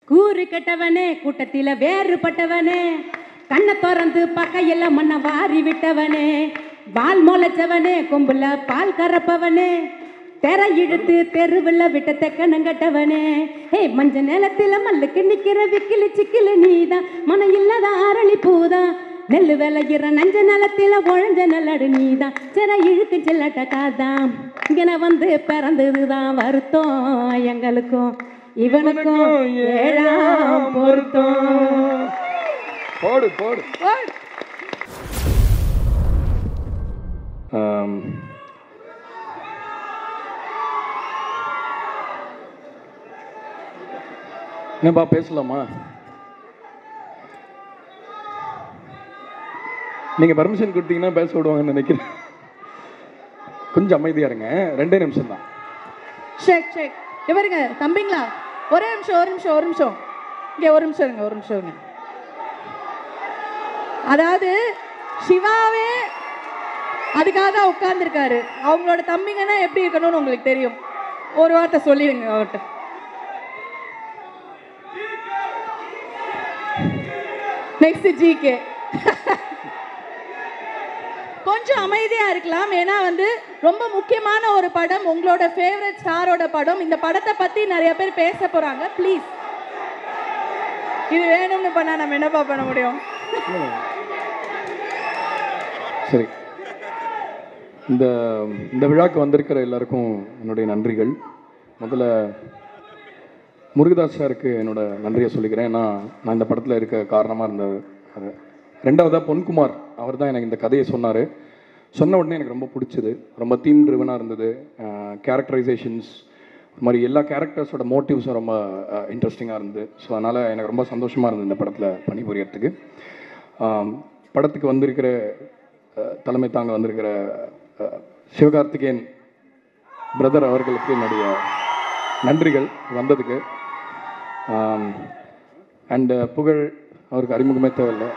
கூறு கெட்டவனே கூட்டத்தில வேறுபட்டவனே கண்ணை திறந்து பக்கையில மண்ணை வாரி விட்டவனே வால் முளைச்சவனே கொம்புல பால் கறப்பவனே தெர இழுத்து தெருவில் விட்ட தெக்கனங்கட்டவனே ஹே மஞ்ச நிலத்தில மல்லுக்கு நிக்கிற விக்கிலு சிக்கிலு நீதான் மன இல்லாத அரளி பூதான் நெல்லு விளையிற நஞ்ச நிலத்தில உழஞ்ச நல்லடு நீதான் சிற இழுக்கு சில்லட்ட காதான் இங்கன வந்து பிறந்ததுதான் வருத்தம் எங்களுக்கும் இவனுக்கும் ஏழாம் பொருத்தம் போடு போடு ஆம். என்னப்பா பேசலாமா நீங்க பர்மிஷன் கொடுத்தீங்கன்னா பேச விடுவாங்கன்னு நினைக்கிறேன் கொஞ்சம் அமைதியா இருங்க ரெண்டே நிமிஷம் தான் ஷேக் ஷேக் இவருங்க தம்பிங்களா ஒரே நிமிஷம் ஒரு நிமிஷம் ஒரு நிமிஷம் இங்கே ஒரு நிமிஷம் இருங்க ஒரு நிமிஷம் இருங்க அதாவது சிவாவே அதுக்காக தான் உட்கார்ந்துருக்காரு அவங்களோட தம்பிங்கன்னா எப்படி இருக்கணும்னு உங்களுக்கு தெரியும் ஒரு வார்த்தை சொல்லிடுங்க அவர்கிட்ட நெக்ஸ்ட் ஜிகே கொஞ்சம் அமைதியா இருக்கலாம் ஏன்னா வந்து ரொம்ப முக்கியமான ஒரு படம் உங்களோட ஃபேவரட் ஸ்டாரோட படம் இந்த படத்தை பத்தி நிறைய பேர் பேச போறாங்க ப்ளீஸ் இது வேணும்னு பண்ணா நம்ம என்னப்பா பண்ண முடியும் சரி இந்த இந்த விழாக்கு வந்திருக்கிற எல்லாருக்கும் என்னுடைய நன்றிகள் முதல்ல முருகதாஸ் சாருக்கு என்னோட நன்றியை சொல்லிக்கிறேன் ஏன்னா நான் இந்த படத்தில் இருக்க காரணமாக இருந்தது ரெண்டாவதாக பொன்குமார் அவர் தான் எனக்கு இந்த கதையை சொன்னார் சொன்ன உடனே எனக்கு ரொம்ப பிடிச்சது ரொம்ப தீம் ட்ரிவனாக இருந்தது கேரக்டரைசேஷன்ஸ் இது மாதிரி எல்லா கேரக்டர்ஸோட மோட்டிவ்ஸும் ரொம்ப இன்ட்ரெஸ்டிங்காக இருந்தது ஸோ அதனால் எனக்கு ரொம்ப சந்தோஷமாக இருந்தது இந்த படத்தில் பணிபுரியறதுக்கு ஆம், படத்துக்கு வந்திருக்கிற அஹ், தலைமை தாங்க வந்திருக்கிற அஹ், சிவகார்த்திகேயன் பிரதர் அவர்களுக்கு என்னுடைய நன்றிகள் வந்ததுக்கு அண்ட் புகழ் அவருக்கு அறிமுகமே தேவையில்லை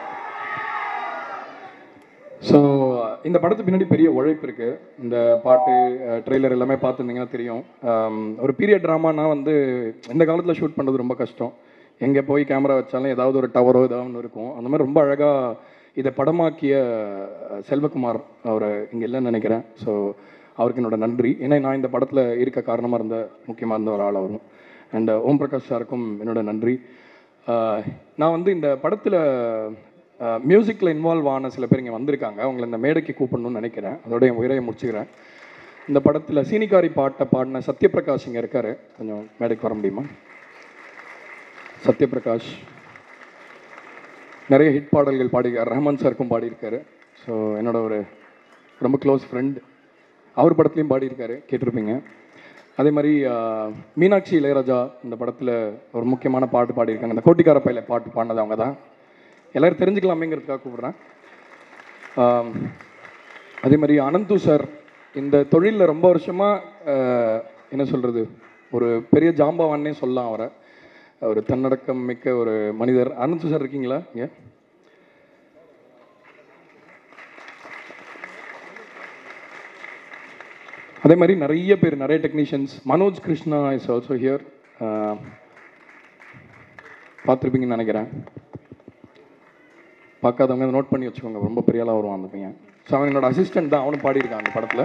ஸோ இந்த படத்துக்கு பின்னாடி பெரிய உழைப்பு இருக்குது இந்த பாட்டு ட்ரெய்லர் எல்லாமே பார்த்துருந்தீங்கன்னா தெரியும் ஆம், ஒரு பீரியட் ட்ராமானா வந்து இந்த காலத்தில் ஷூட் பண்ணுறது ரொம்ப கஷ்டம் எங்கே போய் கேமரா வச்சாலும் ஏதாவது ஒரு டவரோ ஏதாவது ஒன்று இருக்கும் அந்த மாதிரி ரொம்ப அழகாக இதை படமாக்கிய அஹ், செல்வகுமார் அவர் இங்கே இல்லைன்னு நினைக்கிறேன் ஸோ அவருக்கு என்னோட நன்றி ஏன்னா நான் இந்த படத்தில் இருக்க காரணமாக இருந்த முக்கியமாக இருந்த ஒரு ஆள் அவரும் அண்ட் ஓம் பிரகாஷ் சாருக்கும் என்னோட நன்றி ஆஹ் நான் வந்து இந்த படத்தில் மியூசிக்கில் இன்வால்வ் ஆன சில பேர் இங்கே வந்திருக்காங்க அவங்கள இந்த மேடைக்கு கூப்பிடணும்னு நினைக்கிறேன் அதோட என் உயிரையை முடிச்சுக்கிறேன் இந்த படத்தில் சீனிகாரி பாட்டை பாடின சத்யபிரகாஷ் இங்கே இருக்காரு கொஞ்சம் மேடைக்கு வர முடியுமா சத்யபிரகாஷ் நிறைய ஹிட் பாடல்கள் பாடியிருக்கார் ரஹ்மான் சாருக்கும் பாடியிருக்காரு ஸோ என்னோட ஒரு ரொம்ப க்ளோஸ் ஃப்ரெண்ட் அவர் படத்துலையும் பாடியிருக்காரு கேட்டிருப்பீங்க அதே மாதிரி ஆஹ், மீனாட்சி இளையராஜா இந்த படத்தில் ஒரு முக்கியமான பாட்டு பாடியிருக்காங்க இந்த கோட்டிக்கார பையில பாட்டு பாடினது அவங்க தான் எல்லாரும் தெரிஞ்சுக்கலாமேங்கிறதுக்காக கூப்பிட்றேன் ஆம், அதே மாதிரி அனந்து சார் இந்த தொழிலில் ரொம்ப வருஷமாக என்ன சொல்கிறது ஒரு பெரிய ஜாம்பவான்னே சொல்லலாம் அவரை ஒரு தன்னடக்கம் மிக்க ஒரு மனிதர் அனந்து சார் இருக்கீங்களா இங்கே அதே மாதிரி நிறைய பேர் நிறைய technicians Manoj Krishna is also here பார்த்துருப்பீங்கன்னு நினைக்கிறேன் பார்க்காதவங்க நோட் பண்ணி வச்சுக்கோங்க ரொம்ப பெரிய ஆளாக வருவான் அந்த பையன் ஸோ அவன் என்னோட அசிஸ்டன்ட் தான் அவனும் பாடியிருக்கான் அந்த படத்தில்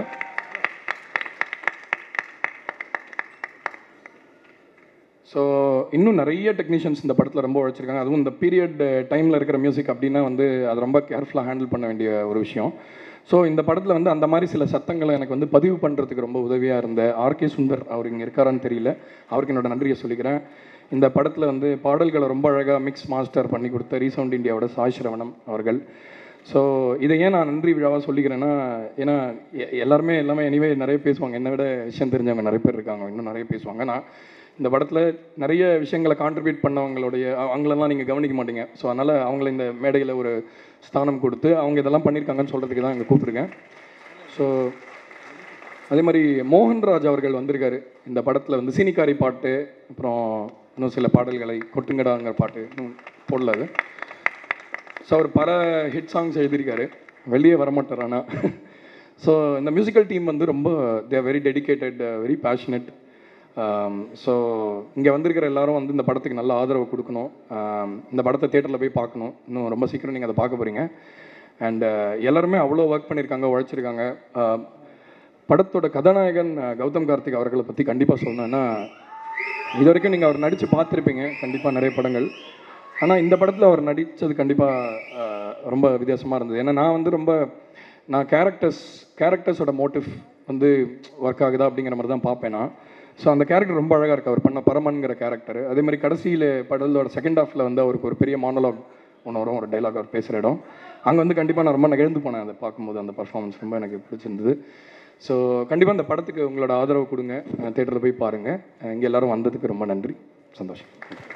ஸோ இன்னும் நிறைய டெக்னீஷியன்ஸ் இந்த படத்தில் ரொம்ப உழைச்சிருக்காங்க அதுவும் இந்த பீரியட் டைமில் இருக்கிற மியூசிக் அப்படின்னா வந்து அது ரொம்ப கேர்ஃபுல்லாக ஹேண்டில் பண்ண வேண்டிய ஒரு விஷயம் ஸோ இந்த படத்தில் வந்து அந்த மாதிரி சில சத்தங்களை எனக்கு வந்து பதிவு பண்ணுறதுக்கு ரொம்ப உதவியாக இருந்த ஆர்கே சுந்தர் அவர் இங்கே இருக்காரான்னு தெரியல அவருக்கு என்னோட நன்றியை சொல்லிக்கிறேன் இந்த படத்தில் வந்து பாடல்களை ரொம்ப அழகாக மிக்ஸ் மாஸ்டர் பண்ணி கொடுத்த ரீசவுண்ட் இந்தியாவோட சாய் ஸ்ரவணம் அவர்கள் ஸோ இதை ஏன் நான் நன்றி விழாவாக சொல்லிக்கிறேன்னா ஏன்னா எ- எல்லாருமே எல்லாமே எனிவே நிறைய பேசுவாங்க என்னை விட விஷயம் தெரிஞ்சவங்க நிறைய பேர் இருக்காங்க இன்னும் நிறைய பேசுவாங்க நான் இந்த படத்தில் நிறைய விஷயங்களை கான்ட்ரிபியூட் பண்ணவங்களுடைய அ- அவங்களெல்லாம் நீங்கள் கவனிக்க மாட்டீங்க ஸோ அதனால் அவங்கள இந்த மேடையில் ஒரு ஸ்தானம் கொடுத்து அவங்க இதெல்லாம் பண்ணியிருக்காங்கன்னு சொல்கிறதுக்கு தான் இங்கே கூப்பிட்ருக்கேன் ஸோ அதே மாதிரி மோகன்ராஜ் அவர்கள் வந்திருக்காரு இந்த படத்தில் வந்து சீனிக்காரி பாட்டு அப்புறம் இன்னும் சில பாடல்களை கொட்டுங்கடாங்கிற பாட்டு இன்னும் போடல அது ஸோ அவர் பல ஹிட் சாங்ஸ் எழுதியிருக்காரு வெளியே வரமாட்டார் ஆனால் ஸோ இந்த மியூசிக்கல் டீம் வந்து ரொம்ப they very dedicated very passionate so இங்கே வந்திருக்கிற எல்லாரும் வந்து இந்த படத்துக்கு நல்ல ஆதரவு கொடுக்கணும் ஆம், இந்த படத்தை தேட்டரில் போய் பார்க்கணும் இன்னும் ரொம்ப சீக்கிரம் நீங்கள் அதை பார்க்க போகிறீங்க அண்ட் எல்லாருமே அவ்வளோ ஒர்க் பண்ணியிருக்காங்க உழைச்சிருக்காங்க ஆம், படத்தோட கதாநாயகன் அஹ், கௌதம் கார்த்திக் அவர்களை பற்றி கண்டிப்பாக சொல்லணும்னா இது வரைக்கும் நீங்கள் அவர் நடித்து பார்த்துருப்பீங்க கண்டிப்பாக நிறைய படங்கள் ஆனால் இந்த படத்தில் அவர் நடித்தது கண்டிப்பாக ரொம்ப வித்தியாசமாக இருந்தது ஏன்னா நான் வந்து ரொம்ப நான் கேரக்டர்ஸ் கேரக்டர்ஸோட மோட்டிவ் வந்து ஒர்க் ஆகுதா அப்படிங்கிற மாதிரி தான் பார்ப்பேன் நான் ஸோ அந்த கேரக்டர் ரொம்ப அழகாக இருக்கு அவர் பண்ண பரமன்கிற கேரக்டர் அதே மாதிரி கடைசியில் படத்தோட செகண்ட் ஹாஃபில் வந்து அவருக்கு ஒரு பெரிய மானலாக் ஒன்று வரும் ஒரு டைலாக் அவர் பேசுகிற இடம் அங்கே வந்து கண்டிப்பாக நான் ரொம்ப நெகிழ்ந்து போனேன் அதை பார்க்கும்போது அந்த பர்ஃபார்மன்ஸ் ரொம்ப எனக்கு பிடிச்சிருந்தது ஸோ கண்டிப்பாக இந்த படத்துக்கு உங்களோட ஆதரவு கொடுங்க தேட்டரில் போய் பாருங்கள் இங்கே எல்லாரும் வந்ததுக்கு ரொம்ப நன்றி சந்தோஷம்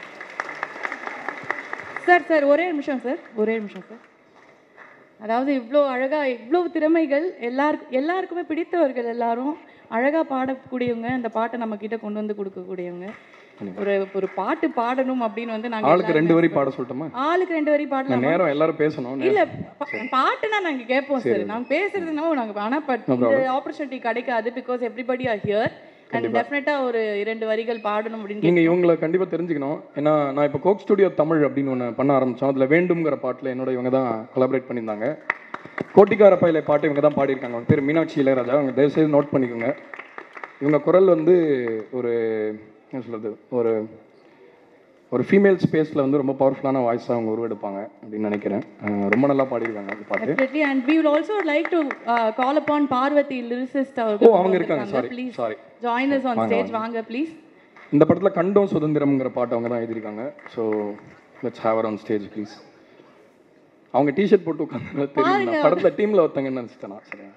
சார் சார் ஒரே நிமிஷம் சார் ஒரே நிமிஷம் சார் அதாவது இவ்வளோ அழகா இவ்வளோ திறமைகள் எல்லாருக்கும் எல்லாருக்குமே பிடித்தவர்கள் எல்லாரும் அழகா பாடக்கூடியவங்க அந்த பாட்டை நம்ம கிட்ட கொண்டு வந்து கொடுக்கக்கூடியவங்க ஒரு ஒரு பாட்டு பாடணும் அப்படின்னு வந்து நாங்க ஆளுக்கு ரெண்டு எல்லாருமே வரி பாட சொல்லட்டுமா ஆளுக்கு ரெண்டு வரி நான் பாடலாம் நேரம் எல்லாரும் பேசணும் இல்ல பா- பாட்டுனா நாங்க கேட்போம் சார் நாங்க பேசுறது என்னவோ நாங்க ஆனா பட் இந்த ஆப்பர்ச்சுனிட்டி கிடைக்காது because everybody are here and டெஃபினட்டா ஒரு இரண்டு வரிகள் பாடணும் அப்படின்னு நீங்கள் இவங்களை கண்டிப்பாக தெரிஞ்சுக்கணும் ஏன்னா நான் இப்போ கோக் ஸ்டுடியோ தமிழ் அப்படின்னு ஒன்று பண்ண ஆரம்பித்தோம் அதில் வேண்டும்ங்கிற பாட்டில் என்னோட இவங்க தான் கொலாபரேட் பண்ணியிருந்தாங்க கோட்டிக்கார பயில பாட்டு இவங்க தான் பாடியிருக்காங்க அவங்க பேர் மீனாட்சி இளையராஜா அவங்க தயவுசெய்து நோட் பண்ணிக்கோங்க இவங்க குரல் வந்து ஒரு என்ன சொல்கிறது ஒரு ஒரு ஃபீமேல் ஸ்பேஸில் வந்து ரொம்ப பவர்ஃபுல்லான வாய்ஸாக அவங்க உருவெடுப்பாங்க அப்படின்னு நினைக்கிறேன் அஹ் ரொம்ப நல்லா பாடியிருக்காங்க அந்த பாட்டு Definitely, and we would also like to uh, call upon Parvati, lyricist. ஓ அவங்க இருக்காங்க sorry Please sorry join us on stage. வாங்க please. இந்த படத்தில் கண்டோம் சுதந்திரம்ங்கிற பாட்டு அவங்க தான் எழுதியிருக்காங்க so let's have her on stage please அவங்க டிஷர்ட் போட்டு உட்காந்து தெரியும் நான் படத்தில் டீமில் ஒருத்தங்கன்னு நினச்சிட்டேன் நான் சரியா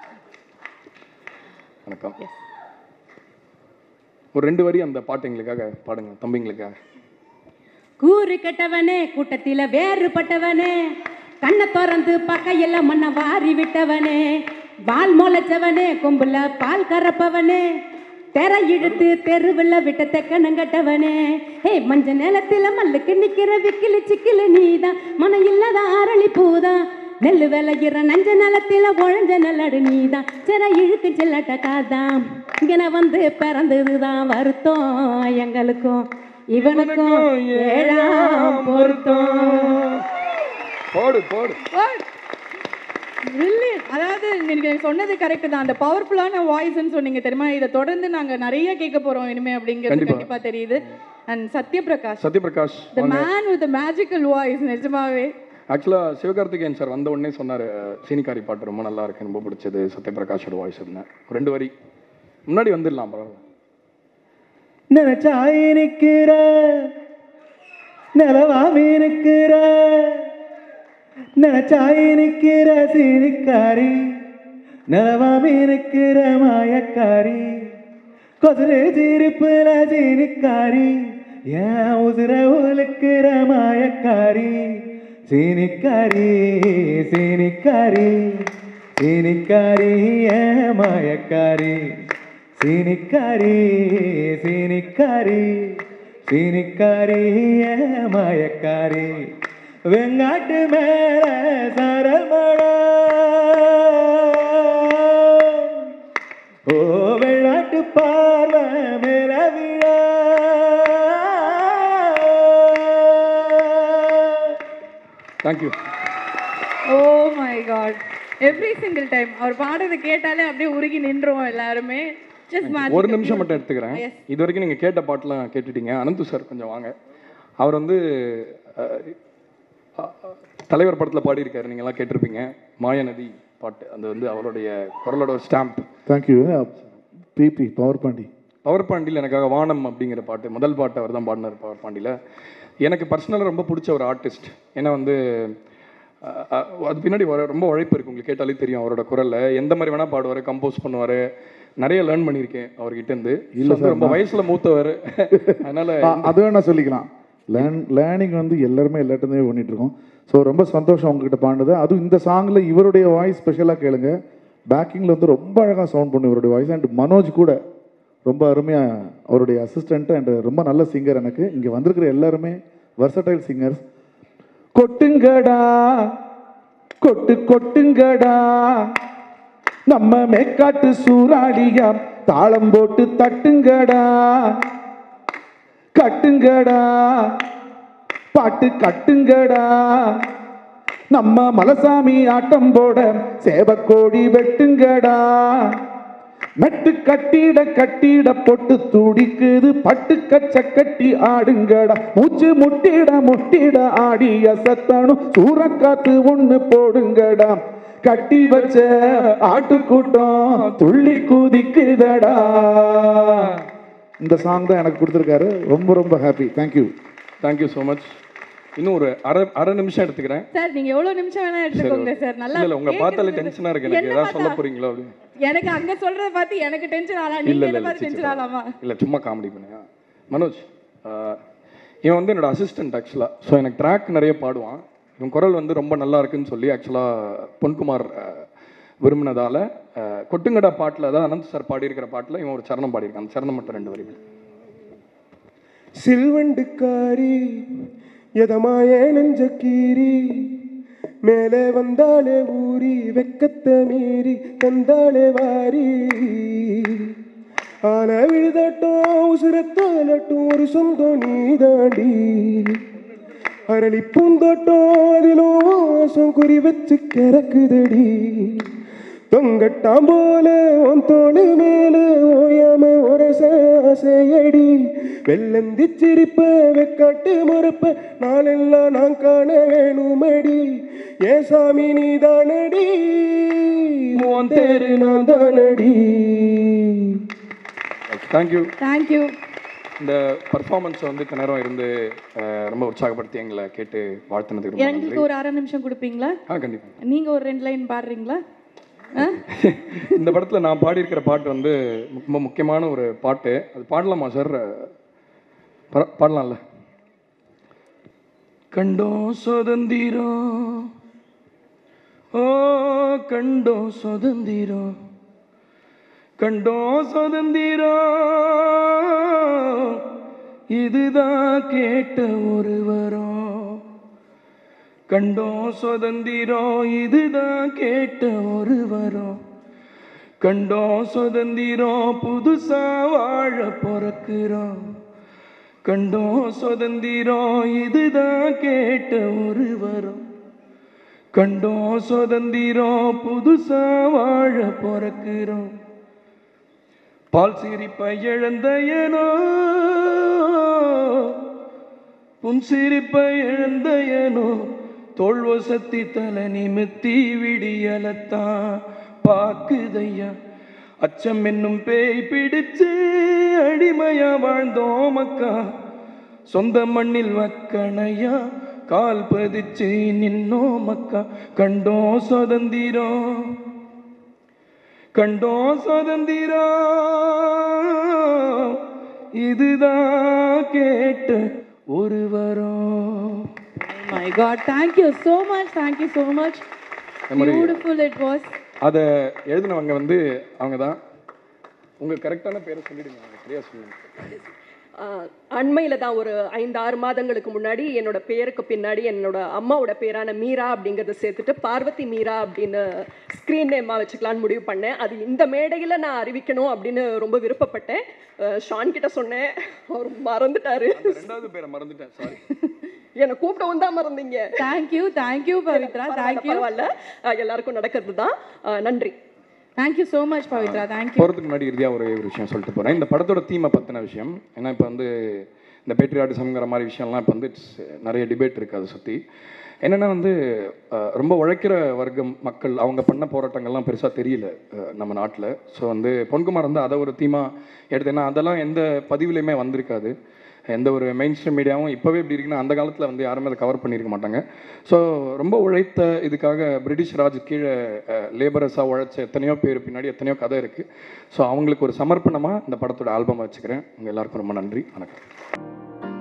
வணக்கம் ஒரு ரெண்டு வரி அந்த பாட்டு எங்களுக்காக பாடுங்க தம்பிங்களுக்காக கூறு கெட்டவனே கூட்டத்தில வேறுபட்டவனே கண்ணை திறந்து பக்கையில மண்ணை வாரி விட்டவனே வால் முளைச்சவனே கொம்புல பால் கறப்பவனே தெர இழுத்து தெருவில் விட்ட தெக்கணங்கட்டவனே ஹே மஞ்ச நிலத்தில மல்லுக்கு நிக்கிற விக்கிலி சிக்கில நீதான் மனம் இல்லாத அரளி பூதான் நெல்லு விளையிற நஞ்ச நிலத்தில உழஞ்ச நல்லடு நீதான் சிற இழுக்கு செல்லட்ட காதான் இங்கன வந்து பிறந்ததுதான் வருத்தம் எங்களுக்கும் இவனுக்கும் ஏழாம் பொருத்தம் போடு போடு Brilliant. அதாவது நீங்க சொன்னது கரெக்ட் தான் அந்த பவர்ஃபுல்லான வாய்ஸ்னு சொன்னீங்க தெரியுமா இதை தொடர்ந்து நாங்க நிறைய கேட்க போறோம் இனிமே அப்படிங்கிறது கண்டிப்பா. கண்டிப்பா தெரியுது and Satyaprakash Satyaprakash the man with magical voice நிஜமாவே ஆக்சுவலாக சிவகார்த்திகேயன் சார் வந்த உடனே சொன்னார் சீனிக்காரி பாட்டு ரொம்ப நல்லா இருக்கு ரொம்ப பிடிச்சது சத்யபிரகாஷோட வாய்ஸ் இருந்தேன் ரெண்டு வரி முன்னாடி வந்துடலாம் பரவாயில்ல நினைச்சாய் நிற்கிற நிலவாமி நிற்கிற நினைச்சாய் நிற்கிற சீனிக்காரி நிலவாமி நிற்கிற மாயக்காரி கொசுறு சிரிப்புல சீனிக்காரி ஏன் உசுர உலுக்கிற மாயக்காரி சீனிக்காரி சீனிக்காரி சீனிக்காரி ஏன் மாயக்காரி சீனிக்காரி சீனிக்காரி சீனிக்காரி ஏன் மாயக்காரி வெங்காட்டு மேல சரமழ ஓ வெள்ளாட்டு பார்வை மேல விழ thank you oh my god every single time அவர் பாடுறதை கேட்டாலே அப்படியே உருகி நின்றோம் எல்லாருமே ஜஸ்ட் ஒரு நிமிஷம் மட்டும் எடுத்துக்கிறேன் இது வரைக்கும் நீங்கள் கேட்ட பாட்டெலாம் கேட்டுட்டீங்க அனந்து சார் கொஞ்சம் வாங்க அவர் வந்து அஹ், அஹ், தலைவர் படத்தில் பாடியிருக்காரு நீங்கள்லாம் கேட்டிருப்பீங்க மாயநதி பாட்டு அது வந்து அவருடைய குரலோட ஒரு ஸ்டாம்ப் தேங்க்யூ பிபி பவர் பாண்டி பவர் பாண்டியில் எனக்காக வானம் அப்படிங்கிற பாட்டு முதல் பாட்டு அவர் தான் பாடினார் பவர் பாண்டியில் எனக்கு பர்சனலாக ரொம்ப பிடிச்ச ஒரு ஆர்டிஸ்ட் ஏன்னா வந்து அஹ், அஹ், அது பின்னாடி வர ரொம்ப உழைப்பு இருக்குது உங்களுக்கு கேட்டாலே தெரியும் அவரோட குரலில் எந்த மாதிரி வேணால் பாடுவார் கம்போஸ் பண்ணுவார் நிறைய லேர்ன் பண்ணியிருக்கேன் அவர்கிட்ட இருந்து இல்ல சார் ரொம்ப வயசில் மூத்தவர் அதனால் அது வேணா சொல்லிக்கலாம் லேர்ன் லேர்னிங் வந்து எல்லாருமே எல்லாட்டுமே பண்ணிட்டு இருக்கோம் ஸோ ரொம்ப சந்தோஷம் உங்ககிட்ட பாடுனது அதுவும் இந்த சாங்கில் இவருடைய வாய்ஸ் ஸ்பெஷலாக கேளுங்க பேக்கிங்கில் வந்து ரொம்ப அழகாக சவுண்ட் பண்ணும் இவருடைய வாய்ஸ் அண்ட் மனோஜ் கூட ரொம்ப அருமையாக அவருடைய அசிஸ்டண்ட் அண்ட் ரொம்ப நல்ல சிங்கர் எனக்கு இங்கே வந்திருக்கிற எல்லாருமே வர்சடைல் சிங்கர்ஸ் கொட்டுங்கடா கொட்டு கொட்டுங்கடா நம்ம மேக்காட்டு சூறாடியா தாளம் போட்டு தட்டுங்கடா கட்டுங்கடா பாட்டு கட்டுங்கடா நம்ம மலசாமி ஆட்டம் போட சேவக்கோடி வெட்டுங்கடா மெட்டு கட்டிட கட்டிட பொட்டு துடிக்குது பட்டு கச்ச கட்டி ஆடுங்கடா மூச்சு முட்டிட முட்டிட ஆடிய சத்தனும் சூறக்காத்து ஒண்ணு போடுங்கடா கட்டி வச்ச ஆட்டுக்கூட்டம் துள்ளி குதிக்குதடா இந்த சாங் தான் எனக்கு கொடுத்துருக்காரு ரொம்ப ரொம்ப happy thank you thank you so much இன்னும் ஒரு அரை அரை நிமிஷம் எடுத்துக்கிறேன் சார் நீங்க எவ்வளவு நிமிஷம் வேணா எடுத்துக்கோங்க சார் நல்லா இல்ல இல்ல உங்க பார்த்தாலே கேக்குறது. டென்ஷனா இருக்கு எனக்கு என்ன ஏதாவது சொல்ல பார்த்தா? போறீங்களோ அப்படின்னு எனக்கு அங்க சொல்றத பார்த்து எனக்கு டென்ஷன் ஆகலாம் இல்ல நீங்க இல்ல என்ன இல்ல மாதிரி சரி, டென்ஷன் ஆகலாமா சரி. இல்ல சும்மா காமெடி பண்ணுங்க மனோஜ் ஆஹ், இவன் வந்து என்னோட அசிஸ்டன்ட் ஆக்சுவலா ஸோ எனக்கு ட்ராக் நிறைய பாடுவான் இவன் குரல் வந்து ரொம்ப நல்லா இருக்குன்னு சொல்லி ஆக்சுவலா பொன்குமார் ஆஹ், விரும்பினதால ஆஹ், கொட்டுங்கடா பாட்டில் அதான் அனந்த் சார் பாடியிருக்கிற பாட்டில் இவன் ஒரு சரணம் பாடியிருக்கான் அந்த சரணம் மட்டும் ரெண்டு வரிகள் சில்வண்டுக்காரி எதமாயே நெஞ்ச கீரி மேலே வந்தாலே ஊரி வெக்கத்தை மீறி தந்தாலே வாரி ஆன விழுதட்டும் உசுரத்தாலட்டும் ஒரு சொந்தம் நீதாண்டி அரளி பூந்தோட்டம் அதிலும் வாசம் குறி வச்சு கிறக்குதடி தொங்கட்டாம் போல உன் தோடு மேல ஓயாம ஒரு சாசையடி வெள்ளந்தி சிரிப்ப வெக்காட்டு முறப்ப நாளெல்லாம் நான் காண வேணுமடி ஏ சாமி நீ தானடி உன் தேரு நான் தானடி தேங்க்யூ தேங்க்யூ இந்த பர்ஃபார்மன்ஸை வந்து இத்தனை நேரம் இருந்து ஆஹ், ரொம்ப உற்சாகப்படுத்தி எங்களை கேட்டு வாழ்த்துனதுக்கு ரொம்ப நன்றி எங்களுக்கு ஒரு அரை நிமிஷம் கொடுப்பீங்களா ஆ கண்டிப்பா நீங்க ஒரு ரெண்டு லைன் பாடுறீங்களா ஆ? இந்த படத்தில் நான் பாடியிருக்கிற பாட்டு வந்து ரொம்ப முக்கியமான ஒரு பாட்டு அது பாடலாமா சார் பர- பாடலாம்ல கண்டோம் சுதந்திரம் ஓ கண்டோம் சுதந்திரம் கண்டோம் சுதந்திரம் இதுதான் கேட்ட ஒரு வரம் கண்டோம் சுதந்திரம் இதுதான் கேட்ட ஒரு வரம் கண்டோம் சுதந்திரம் புதுசா வாழ பிறக்கிறோம் கண்டோம் சுதந்திரம் இதுதான் கேட்ட ஒரு வரம் கண்டோம் சுதந்திரம் புதுசா வாழ பிறக்கிறோம் பால் சிரிப்பை இழந்தையனோ புன் சிரிப்பை இழந்தையனோ தோல்வசத்தி தலை நிமித்தி விடியலத்தான் பாக்குதையா அச்சம் என்னும் பேய் பிடிச்சு அடிமையா வாழ்ந்தோம் அக்கா சொந்த மண்ணில் வக்கணையா கால் பதிச்சு நின்னோம் அக்கா கண்டோம் சுதந்திரம் கண்டோம் சுதந்திரம் இதுதான் கேட்ட ஒரு வரம் my god thank you so much thank you so much மாதிரி- beautiful it was அதை எழுதினவங்க வந்து அவங்க தான் உங்கள் கரெக்டான பேரை சொல்லிடுங்க எனக்கு சரியா சொல்லுங்க அண்மையில் தான் ஒரு ஐந்து ஆறு மாதங்களுக்கு முன்னாடி என்னோட பேருக்கு பின்னாடி என்னோட அம்மாவோட பேரான மீரா அப்படிங்கிறத சேர்த்துட்டு பார்வதி மீரா அப்படின்னு ஸ்க்ரீன் நேமாக வச்சுக்கலான்னு முடிவு பண்ணேன் அது இந்த மேடையில் நான் அறிவிக்கணும் அப்படின்னு ரொம்ப விருப்பப்பட்டேன் அஹ் ஷான் கிட்ட சொன்னேன் அவர் மறந்துட்டாரு அந்த ரெண்டாவது பேரை மறந்துட்டேன் சாரி என்னை கூப்பிட்டவும் தான் மறந்தீங்க thank you thank you Pavithra thank you பரவாயில்ல அஹ் எல்லாருக்கும் நடக்கிறது தான் அஹ் நன்றி thank you so much Pavithra thank you போகிறதுக்கு முன்னாடி இறுதியாக ஒரு ஒரு விஷயம் சொல்லிட்டு போகிறேன் இந்த படத்தோட தீமை பற்றின விஷயம் ஏன்னா இப்போ வந்து இந்த பேட்ரியாட்டிசம்ங்கிற மாதிரி விஷயம்லாம் இப்போ வந்து it's நிறைய டிபேட் இருக்குது அதை சுற்றி என்னென்னா வந்து அஹ், ரொம்ப உழைக்கிற வர்க்கம் மக்கள் அவங்க பண்ண போராட்டங்கள்லாம் பெருசாக தெரியல அஹ், நம்ம நாட்டில் ஸோ வந்து பொன்குமார் வந்து அதை ஒரு தீமாக எடுத்து ஏன்னா அதெல்லாம் எந்த பதிவுலையுமே வந்திருக்காது எந்த ஒரு மெயின் ஸ்ட்ரீம் மீடியாவும் இப்போவே இப்படி இருக்குன்னா அந்த காலத்தில் வந்து யாருமே அதை கவர் பண்ணியிருக்க மாட்டாங்க ஸோ ரொம்ப உழைத்த இதுக்காக பிரிட்டிஷ் ராஜ் கீழே லேபரஸாக உழைச்ச எத்தனையோ பேர் பின்னாடி எத்தனையோ கதை இருக்குது ஸோ அவங்களுக்கு ஒரு சமர்ப்பணமாக இந்த படத்தோட ஆல்பம் வச்சுக்கிறேன் உங்கள் எல்லாருக்கும் ரொம்ப நன்றி வணக்கம்